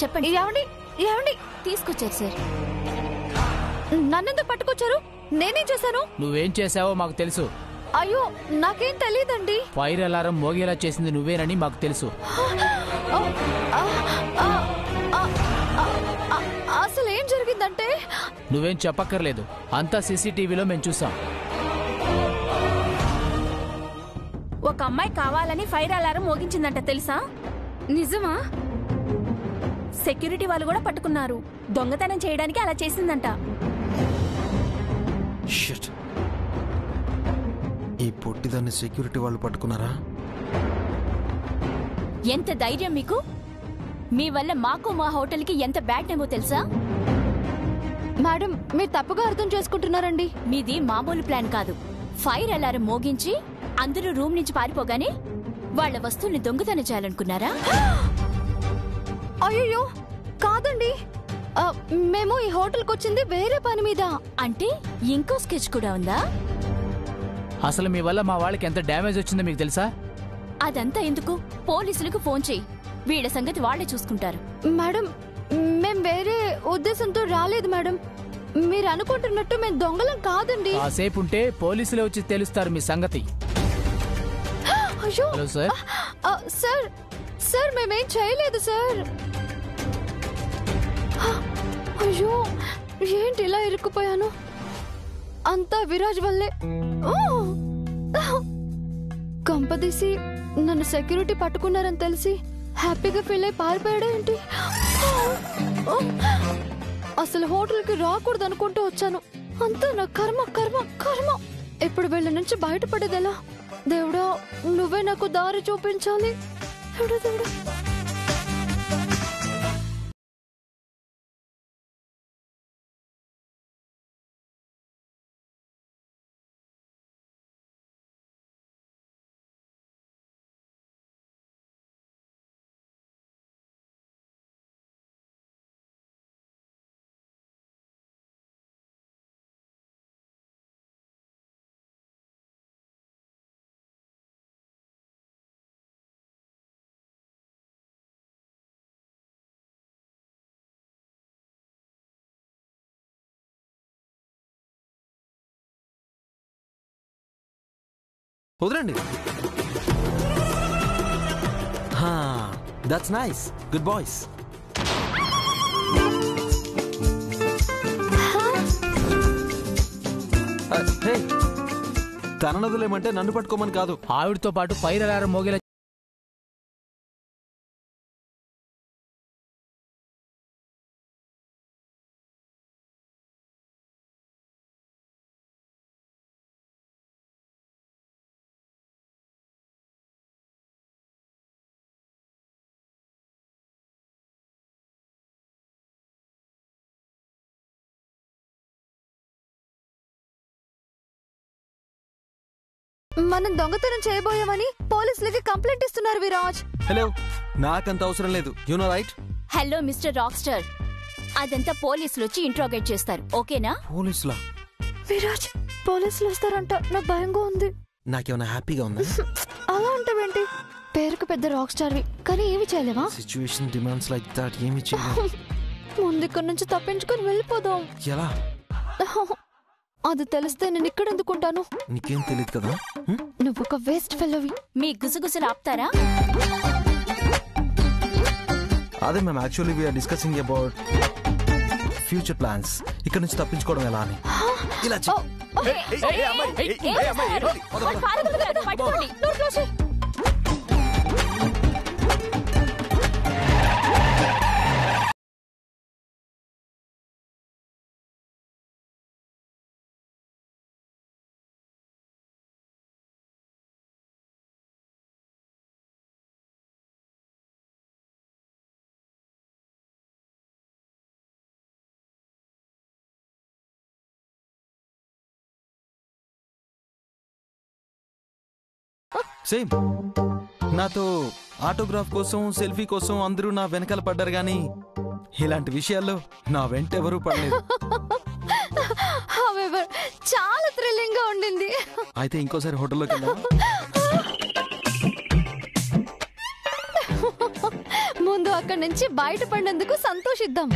చెప్పండి ఏమండి ఏమండి తీసుకొచ్చారు సార్ నన్నెందుకు పట్టుకొచ్చారు నేనేం చేశాను నువ్వేం చేశావో మాకు తెలుసు అయ్యో నాకేం తెలియదండి ఫైర్ అలారం మోగేలా చేసింది నువ్వేనని మాకు తెలుసు అసలు ఏం జరిగిందంటే నువ్వేం చెప్పక్కర్లేదు అంతా సీసీటీవీలో మేము చూసాం ఒక అమ్మాయి కావాలని ఫైర్ అలారం మోగించిందంట తెలుసా నిజమా సెక్యూరిటీ వాళ్ళు కూడా పట్టుకున్నారు దొంగతనం చేయడానికి అలా చేసిందంట షిట్ ఈ పొట్టిదాన్ని సెక్యూరిటీ వాళ్ళు పట్టుకున్నారా ఎంత ధైర్యం మీకు మీ వల్ల మాకు మా హోటల్కి ఎంత బ్యాడ్ నేమో తెలుసా మేడం మీరు తప్పుగా అర్థం చేసుకుంటున్నారండి మీది మామూలు ప్లాన్ కాదు ఫైర్ అలారం మోగించి అందరూ రూమ్ నుంచి పారిపోగానే వాళ్ళ వస్తువుల్ని దొంగతనం చేయాలనుకున్నారా అయ్యో కాదండి ఆ, మేము ఈ హోటల్కి వచ్చింది వేరే పని మీద అంటే ఇంకో స్కెచ్ కూడా ఉందా అసలు మీ వల్ల మా వాళ్ళకి ఎంత డ్యామేజ్ వచ్చిందో మీకు తెలుసా అదంతా ఎందుకు పోలీసులకు ఫోన్ చేయి వీళ్ళ సంగతి వాళ్ళే చూసుకుంటారు మేడం మేం వేరే ఉద్దేశంతో రాలేదు మేడం మీరు అనుకుంటున్నట్టు మేము దొంగలం కాదండి కాసేపు ఉంటే పోలీసులే వచ్చి తెలుస్తారు మీ సంగతి అయ్యో హలో సార్ ఆ, సార్ సార్ మేమేం చేయలేదు సార్ ఆ, అయ్యో ఏంటి ఇలా ఇరుక్కుపోయాను అంతా విరాజ్ వల్లే ఓ! కంపదీసి నన్ను సెక్యూరిటీ పట్టుకున్నారని తెలిసి హ్యాపీగా ఫీల్ అయి పారిపోయాడా ఏంటి ఓ! అసలు హోటల్కి రాకూడదు అనుకుంటూ వచ్చాను అంతా నా కర్మ కర్మ కర్మ ఇప్పుడు వీళ్ళ నుంచి బయటపడేది ఎలా దేవుడా నువ్వే నాకు దారి చూపించాలి దేవుడా దేవుడా వదలండి దట్స్ నైస్ గుడ్ బాయ్స్ తనను వదిలేమంటే నన్ను పట్టుకోమని కాదు ఆవిడతో పాటు ఫైర్ అలారం మోగేలా మనం దొంగతనం చేయబోయామని పోలీసులకి కంప్లైంట్ ఇస్తున్నారు విరాజ్ హలో నాకంత అవసరం లేదు you know right hello mister rock star అదంతా పోలీసులు వచ్చి ఇంట్రోగేట్ చేస్తారు ఓకేనా పోలీసులా విరాజ్ పోలీసులు వస్తారంట నాకు భయంగా ఉంది నాకేమైనా హ్యాపీగా ఉందా అలా అంటావేంటి పేరుకు పెద్ద రాక్ స్టార్వి కానీ ఏమి చేయలేవా సిచ్యువేషన్ డిమాండ్స్ లైక్ దాట్ ఏమి చేయలేదు ముందు ఇక్కడి నుంచి తప్పించుకొని వెళ్ళిపోదాం ఎలా అది తెలిస్తే నేను ఇక్కడ ఎందుకుంటాను నీకేం తెలియదు కదా హ్మ్? నువ్వు ఒక వేస్ట్ ఫెలోవి మీ గుసగుసలు ఆపుతారా అదే మేము actually we are discussing about future plans ఇక్కడ నుంచి తప్పించుకోవడం ఎలా అని ఇలా చెయ్. ఏం చేస్తారు? వాళ్ళు పారిపోతున్నారు, పట్టుకోండి. సేమ్ నాతో ఆటోగ్రాఫ్ కోసం సెల్ఫీ కోసం అందరూ నా వెనకాల పడ్డారు కానీ ఇలాంటి విషయాల్లో నా వెంట ఎవరూ పడలేదు However, చాలా థ్రిల్లింగ్ గా ఉండింది అయితే ఇంకోసారి హోటల్లోకి వెళ్దాం ముందు అక్కడి నుంచి బయటపడినందుకు సంతోషిద్దాం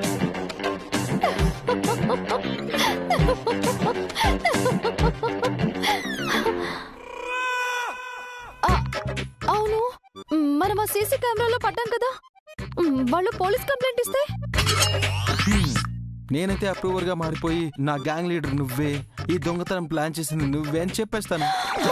ఆ, అవును మనం ఆ సీసీ కెమెరాలో పడ్డాం కదా మ్, వాళ్ళు పోలీస్ కంప్లైంట్ ఇస్తే హ్మ్. నేనైతే అప్రూవర్ గా మారిపోయి నా గ్యాంగ్ లీడర్ నువ్వే ఈ దొంగతనం ప్లాన్ చేసింది నువ్వే అని చెప్పేస్తాను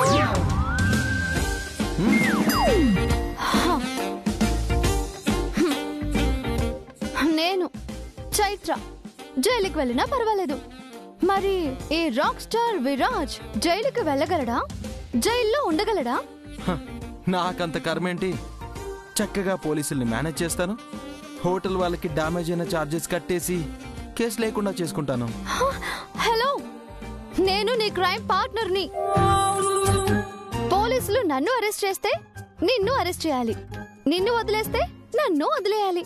నేను చైత్ర జైలుకి వెళ్ళినా పర్వాలేదు మరి ఈ రాక్ స్టార్ విరాజ్ జైలుకి వెళ్ళగలడా జైల్లో ఉండగలడా హ, నాకంత కర్మేంటి చక్కగా పోలీసుల్ని మేనేజ్ చేస్తాను హోటల్ వాళ్ళకి డ్యామేజ్ అయిన ఛార్జెస్ కట్టేసి కేసు లేకుండా చేసుకుంటాను హ, హలో నేను నీ క్రైమ్ పార్ట్నర్ని పోలీసులు నన్ను అరెస్ట్ చేస్తే నిన్ను అరెస్ట్ చేయాలి నిన్ను వదిలేస్తే నన్ను వదిలేయాలి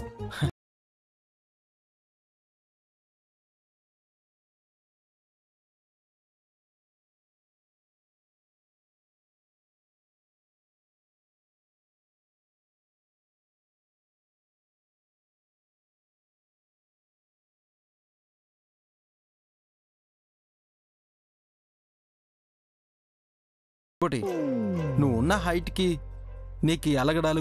ఇంకోటి నువ్వు ఉన్న హైట్ కి నీకు ఈ అలగడాలు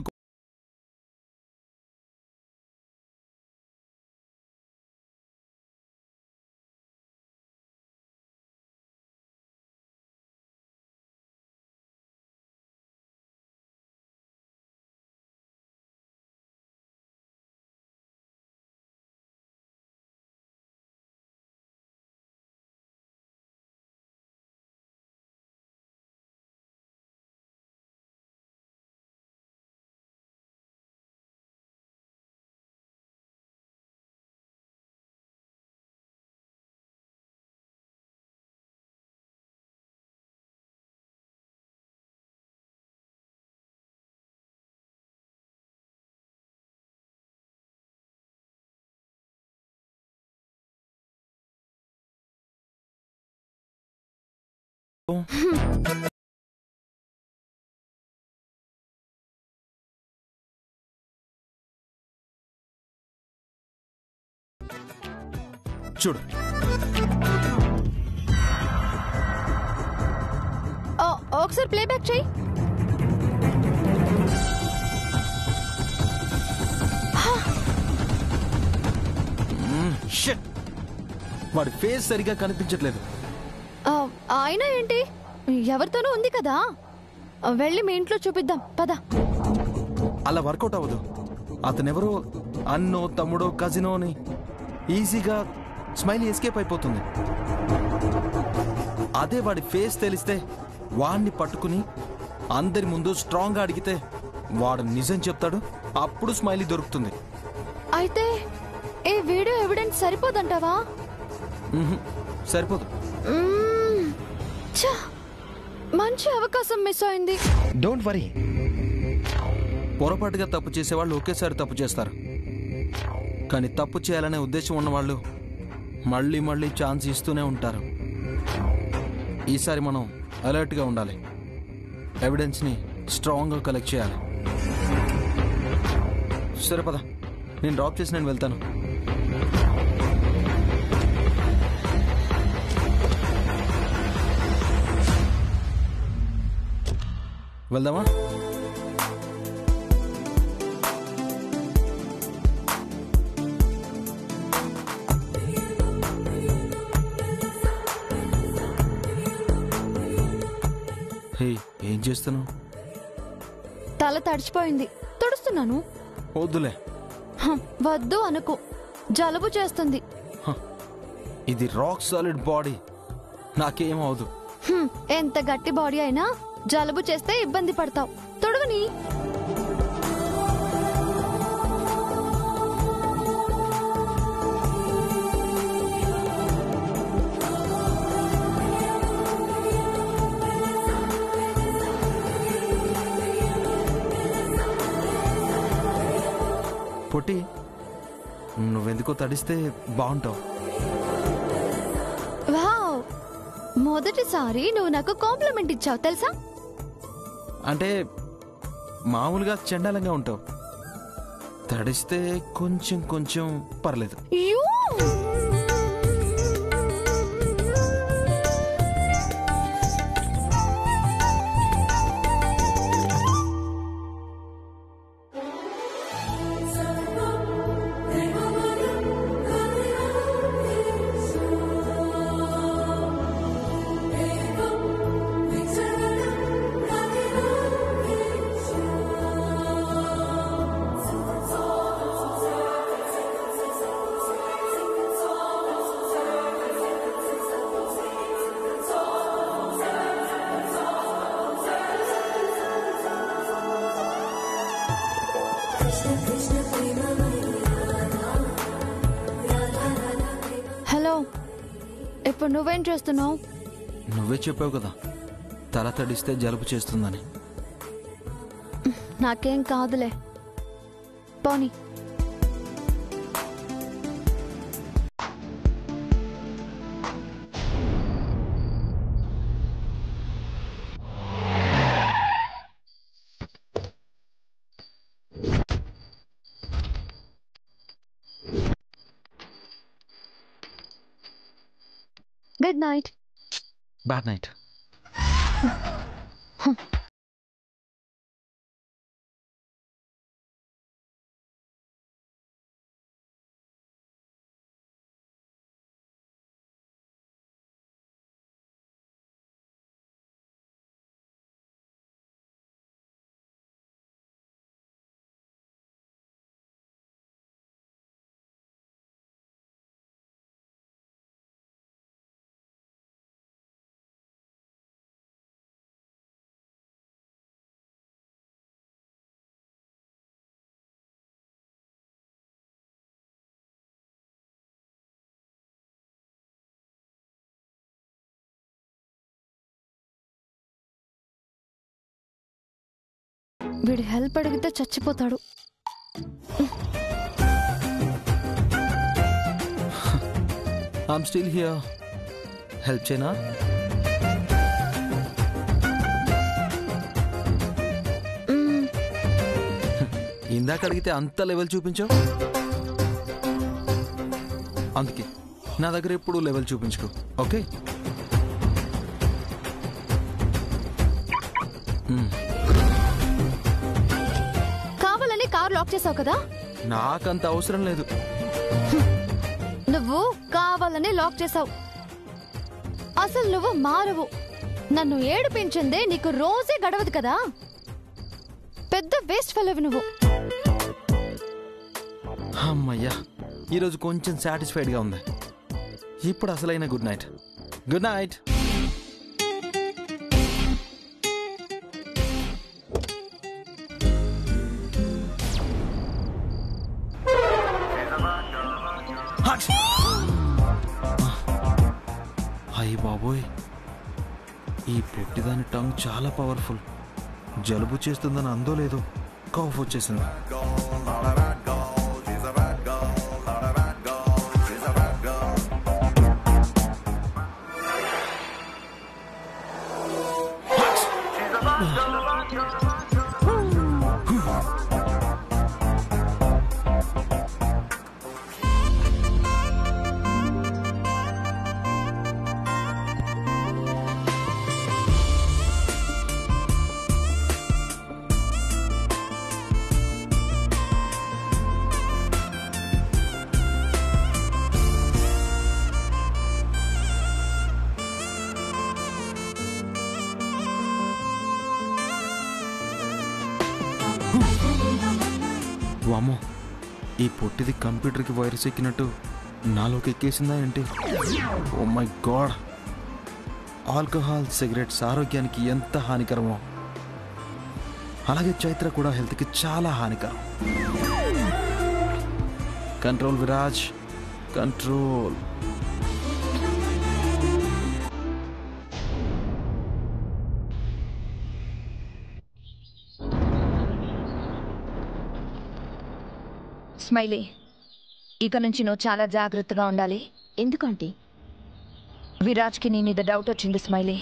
చూడు ఆ, ఒకసారి ప్లేబ్యాక్ చేయి షట్ వాడి ఫేస్ సరిగా కనిపించట్లేదు ఆ, అయినా ఏంటి ఎవరితోనూ ఉంది కదా ఆ, వెళ్ళి మీ ఇంట్లో చూపిద్దాం పద అలా వర్కౌట్ అవ్వదు అతనెవరో అన్నో తమ్ముడో కజినో అని ఈజీగా స్మైల్ ఎస్కేప్ అయిపోతుంది అదే వాడి ఫేస్ తెలిస్తే వాడిని పట్టుకుని అందరి ముందు స్ట్రాంగ్గా అడిగితే వాడు నిజం చెప్తాడు అప్పుడు స్మైలీ దొరుకుతుంది అయితే ఈ వీడియో ఎవిడెన్స్ సరిపోదంటావా మ్హూ, సరిపోదు మ్మ్. ఛ! మంచి అవకాశం మిస్ అయింది డోంట్ వరీ పొరపాటుగా తప్పు చేసేవాళ్ళు ఒకేసారి తప్పు చేస్తారు కానీ తప్పు చేయాలనే ఉద్దేశం ఉన్నవాళ్ళు మళ్ళీ మళ్ళీ ఛాన్స్ ఇస్తూనే ఉంటారు ఈసారి మనం అలర్ట్గా ఉండాలి ఎవిడెన్స్ని స్ట్రాంగ్గా కలెక్ట్ చేయాలి సరే పద నేను డ్రాప్ చేసి నేను వెళ్తాను వెళ్దామా హే ఏం చేస్తున్నావు తల తడిచిపోయింది తుడుస్తున్నాను వద్దులే హ, వద్దు అనుకో జలుబు చేస్తుంది హ, ఇది రాక్ సాలిడ్ బాడీ నాకేం అవదు హ్మ్, ఎంత గట్టి బాడీ అయినా జలుబు చేస్తే ఇబ్బంది పడతావు తొడుగుని పొట్టి నువ్వెందుకో తడిస్తే బాగుంటావు వావ్ మొదటిసారి నువ్వు నాకు కాంప్లిమెంట్ ఇచ్చావు తెలుసా అంటే మామూలుగా చండాలంగా ఉంటావు తడిస్తే కొంచెం కొంచెం పర్లేదు యూ హలో ఇప్పుడు నువ్వేం చేస్తున్నావు నువ్వే చెప్పావు కదా తల తడిస్తే జలుబు చేస్తుందని నాకేం కాదులే పోనీ గుడ్ నైట్ బ్యాడ్ నైట్ వీడు హెల్ప్ అడిగితే చచ్చిపోతాడు ఐఎమ్ స్టిల్ హియర్ హెల్ప్ చేయనా మ్మ్, ఇందాక అడిగితే అంత లెవెల్ చూపించావు అందుకే నా దగ్గర ఎప్పుడు లెవెల్ చూపించుకో ఓకే మ్మ్. కావాలని కార్ లాక్ చేసావు కదా నాకంత అవసరం లేదు నువ్వు కావాలని లాక్ చేసావు అసలు నువ్వు మారవు నన్ను ఏడిపించిందే నీకు రోజే గడవదు కదా పెద్ద వేస్ట్ ఫెలవి నువ్వు అమ్మయ్యా ఈరోజు కొంచెం సాటిస్ఫైడ్గా ఉంది ఇప్పుడు అసలైన గుడ్ నైట్ గుడ్ నైట్ అయ్యి బాబోయ్ ఈ పొట్టిదాని టంగ్ చాలా పవర్ఫుల్ జలుబు చేస్తుందని అందో లేదో కాఫ్ వచ్చేసింది వామో ఈ పొట్టిది కంప్యూటర్కి వైరస్ ఎక్కినట్టు నాలోకి ఎక్కేసిందా ఏంటి oh my God alcohol cigarettes ఆరోగ్యానికి ఎంత హానికరమో అలాగే చైత్ర కూడా హెల్త్కి చాలా హానికరం కంట్రోల్ విరాజ్ కంట్రోల్ స్మైలీ ఇక నుంచి నువ్వు చాలా జాగ్రత్తగా ఉండాలి ఎందుకంటే విరాజ్కి నీ మీద డౌట్ వచ్చింది స్మైలీ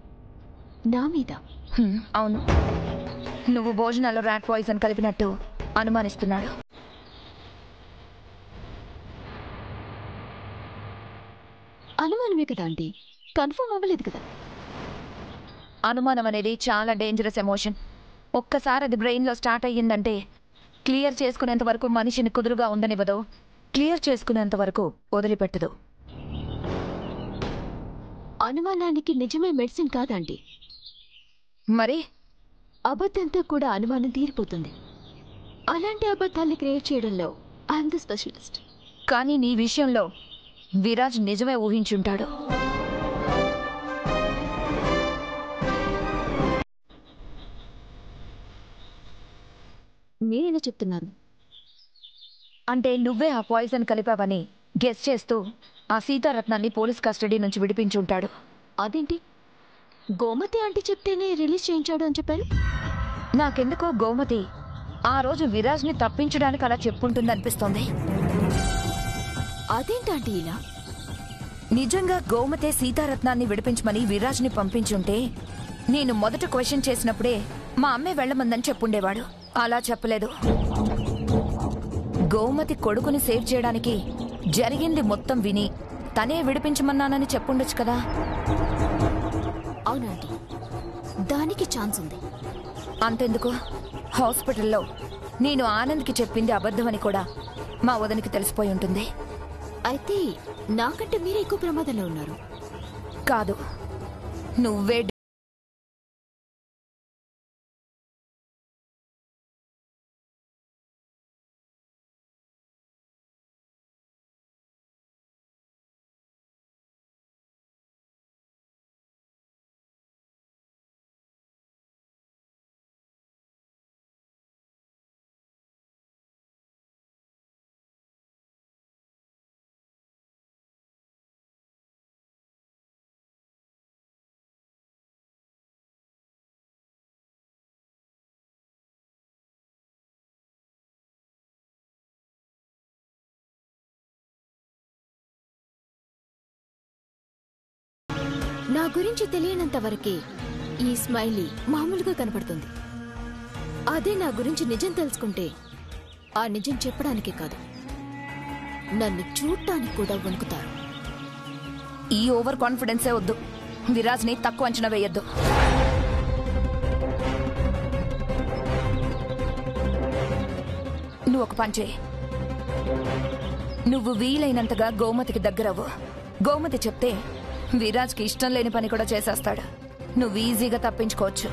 నా మీద హ్మ్, అవును నువ్వు భోజనాల్లో ర్యాట్ పాయిజన్ కలిపినట్టు అనుమానిస్తున్నాడు అనుమానమే కదా ఆంటీ కన్ఫర్మ్ అవ్వలేదు కదా అనుమానం అనేది చాలా డేంజరస్ ఎమోషన్ ఒక్కసారి అది బ్రెయిన్లో స్టార్ట్ అయ్యిందంటే క్లియర్ చేసుకునేంత వరకు మనిషిని కుదురుగా ఉండనివ్వదు క్లియర్ చేసుకునేంత వరకు వదిలిపెట్టదు అనుమానానికి నిజమే మెడిసిన్ కాదండి మరి అబద్ధంతో కూడా అనుమానం తీరిపోతుంది అలాంటి అబద్ధాన్ని క్రియేట్ చేయడంలో ఐఎమ్ ద స్పెషలిస్ట్ కానీ నీ విషయంలో విరాజ్ నిజమే ఊహించుంటాడు మీరేనా చెప్తున్నారు అంటే నువ్వే ఆ పాయిజన్ కలిపావని గెస్ చేస్తూ ఆ సీతారత్నాన్ని పోలీస్ కస్టడీ నుంచి విడిపించుంటాడు అదేంటి గోమతి ఆంటీ చెప్తేనే రిలీజ్ చేయించాడు అని చెప్పారు నాకెందుకో గోమతి ఆ రోజు విరాజ్ని తప్పించడానికి అలా చెప్పుంటుంది అనిపిస్తోంది అదేంటంటే ఇలా నిజంగా గోమతే సీతారత్నాన్ని విడిపించమని విరాజ్ని పంపించుంటే నేను మొదట క్వశ్చన్ చేసినప్పుడే మా అమ్మే వెళ్ళమందని చెప్పుండేవాడు అలా చెప్పలేదు గోమతి కొడుకుని సేవ్ చేయడానికి జరిగింది మొత్తం విని తనే విడిపించమన్నానని చెప్పుండొచ్చు కదా అవునండి దానికి ఛాన్స్ ఉంది అంతెందుకు హాస్పిటల్లో నేను ఆనంద్కి చెప్పింది అబద్ధమని కూడా మా వదనికి తెలిసిపోయి ఉంటుంది అయితే నాకంటే మీరే ఎక్కువ ప్రమాదంలో ఉన్నారు కాదు నువ్వే నా గురించి తెలియనంత వరకే ఈ స్మైలీ మామూలుగా కనపడుతుంది అదే నా గురించి నిజం తెలుసుకుంటే ఆ నిజం చెప్పడానికే కాదు నన్ను చూడటానికి కూడా వణుకుతారు ఈ ఓవర్ కాన్ఫిడెన్సే వద్దు విరాజ్ని తక్కువ అంచనా వేయొద్దు నువ్వు ఒక పని చేయి నువ్వు వీలైనంతగా గోమతికి దగ్గరవ్వు గోమతి చెప్తే విరాజ్కి ఇష్టం లేని పని కూడా చేసేస్తాడు నువ్వు ఈజీగా తప్పించుకోవచ్చు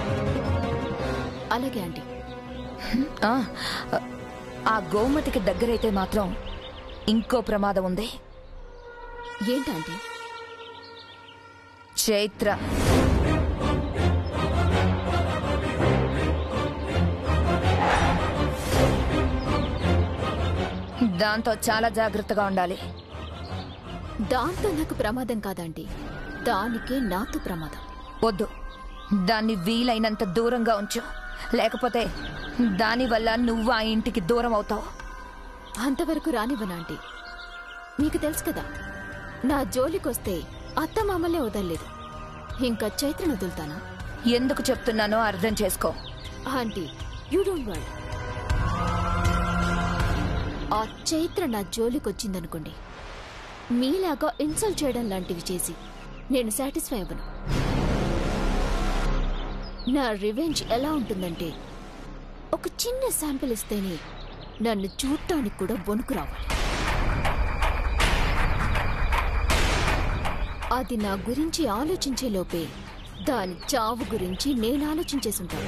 అలాగే ఆంటీ ఆ, ఆ గోమతికి దగ్గరైతే మాత్రం ఇంకో ప్రమాదం ఉంది ఏంటంటే చైత్ర దాంతో చాలా జాగ్రత్తగా ఉండాలి దాంతో నాకు ప్రమాదం కాదండి దానికే నాతో ప్రమాదం వద్దు దాన్ని వీలైనంత దూరంగా ఉంచు లేకపోతే దానివల్ల నువ్వు ఆ ఇంటికి దూరం అవుతావు అంతవరకు రానివ్వను ఆంటీ మీకు తెలుసు కదా నా జోలికొస్తే అత్త మామలే వదలలేదు ఇంకా చైత్రను వదులుతానా ఎందుకు చెప్తున్నానో అర్థం చేసుకో ఆంటీ యూ డోంట్ వరీ ఆ చైత్ర నా జోలికొచ్చిందనుకోండి మీలాగా ఇన్సల్ట్ చేయడం లాంటివి చేసి నేను సాటిస్ఫై అవ్వను నా రివెంజ్ ఎలా ఉంటుందంటే ఒక చిన్న శాంపిల్ ఇస్తేనే నన్ను చూడటానికి కూడా వణుకు రావాలి అది నా గురించి ఆలోచించే లోపే దాని చావు గురించి నేను ఆలోచించేసుంటాను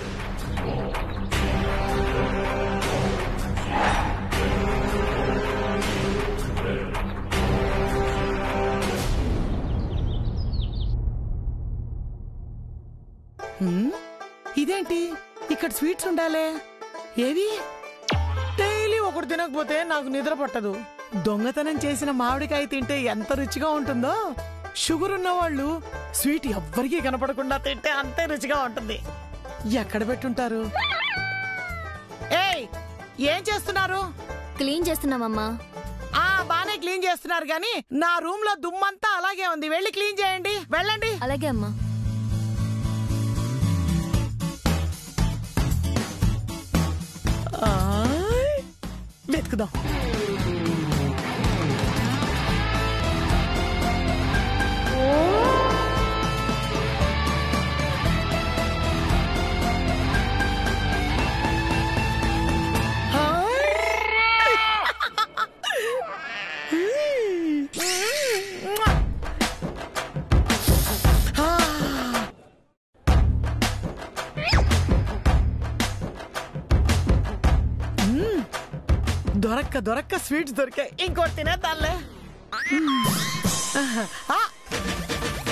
హ్మ్? ఇదేంటి ఇక్కడ స్వీట్స్ ఉండాలే ఏవి డైలీ ఒకటి తినకపోతే నాకు నిద్ర పట్టదు దొంగతనం చేసిన మామిడికాయ తింటే ఎంత రుచిగా ఉంటుందో షుగర్ ఉన్న వాళ్ళు స్వీట్ ఎవ్వరికీ కనపడకుండా తింటే అంతే రుచిగా ఉంటుంది ఎక్కడ పెట్టుంటారు ఏయ్ ఏం చేస్తున్నారు క్లీన్ చేస్తున్నామమ్మా ఆ బానే క్లీన్ చేస్తున్నారు కానీ నా రూమ్ లో దుమ్మంతా అలాగే ఉంది వెళ్ళి క్లీన్ చేయండి వెళ్ళండి అలాగే అమ్మా ఆ వెతుకుదాం దొరక్క దొరక్క స్వీట్స్ దొరికాయి ఇంకోటి తినేద్దాంలే ఆ!